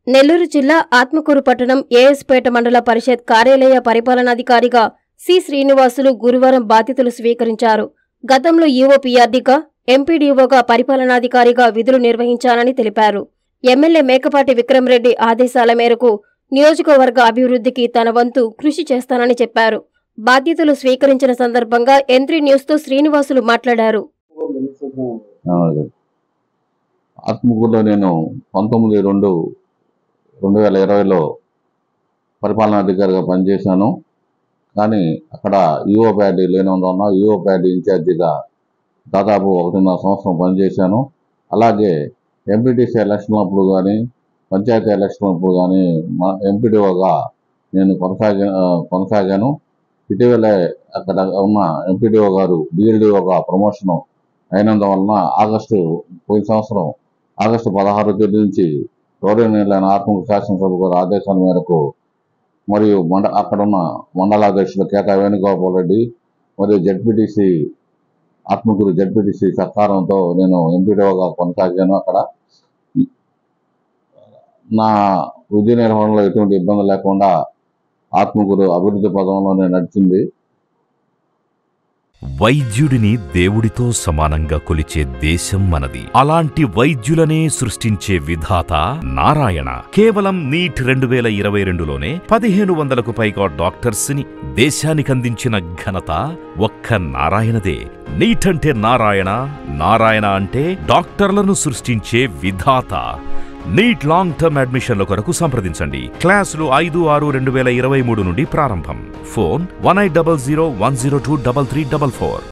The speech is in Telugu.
నెల్లూరు జిల్లా ఆత్మకూరు పట్టణం ఏఎస్పేట మండల పరిషత్ కార్యాలయ పరిపాలనాధికారిగా సి శ్రీనివాసులు గురువారం బాధ్యతలు స్వీకరించారు గతంలో ఈఓపీఆర్డీగా ఎంపీడీఓగా పరిపాలనాధికారిగా విధులు నిర్వహించానని తెలిపారు ఎమ్మెల్యే మేకపాటి విక్రమరెడ్డి ఆదేశాల మేరకు నియోజకవర్గ అభివృద్ధికి తన వంతు కృషి చేస్తానని చెప్పారు బాధ్యతలు స్వీకరించిన సందర్భంగా ఎంత్రీ న్యూస్తో శ్రీనివాసులు మాట్లాడారు అవును. ఆత్మకూరులో నేను పంతొమ్మిది రెండు రెండు వేల ఇరవైలో పరిపాలనాధికారిగా పనిచేశాను కానీ అక్కడ ఈఓ ప్యాడీ లేనందువలన ఈఓ ప్యాడీ ఇన్ఛార్జిగా దాదాపు ఒకటిన్నర సంవత్సరం పనిచేశాను అలాగే ఎంపీటీసీ ఎలక్షన్ అప్పుడు కానీ పంచాయతీ ఎలక్షన్ అప్పుడు కానీ మా ఎంపీడీఓగా నేను కొనసాగా కొనసాగాను ఇటీవలే అక్కడ ఉన్న ఎంపీడీఓ గారు డిఎల్డీఓగా ప్రమోషన్ అయినందువలన ఆగస్టు పోయిన సంవత్సరం ఆగస్టు పదహారు తేదీ నుంచి గౌరవనీయులైన ఆత్మకూరు శాసనసభ గారి ఆదేశాల మేరకు మరియు మండ అక్కడున్న మండలాధ్యక్షులు కేతా వేణుగోపాల్ రెడ్డి మరియు జడ్పీటీసీ ఆత్మకూరు జడ్పీటీసీ సహకారంతో నేను ఎంపీడీఓగా కొనసాగాను అక్కడ నా విధి నిర్వహణలో ఎటువంటి ఇబ్బంది లేకుండా ఆత్మకూరు అభివృద్ధి పదంలోనే నడిచింది వైద్యుడిని దేవుడితో సమానంగా కొలిచే దేశం మనది అలాంటి వైద్యులనే సృష్టించే విధాత నారాయణ కేవలం నీట్ రెండు వేల ఇరవై రెండులోనే పదిహేను వందలకు పైగా డాక్టర్స్ ని దేశానికి అందించిన ఘనత ఒక్క నారాయణదే నీట్ అంటే నారాయణ నారాయణ అంటే డాక్టర్లను సృష్టించే విధాత నీట్ లాంగ్ టర్మ్ అడ్మిషన్ల కొరకు సంప్రదించండి క్లాసులు ఐదు ఆరు రెండు వేల ఇరవై మూడు నుండి ప్రారంభం phone one eight double zero one zero two double three double four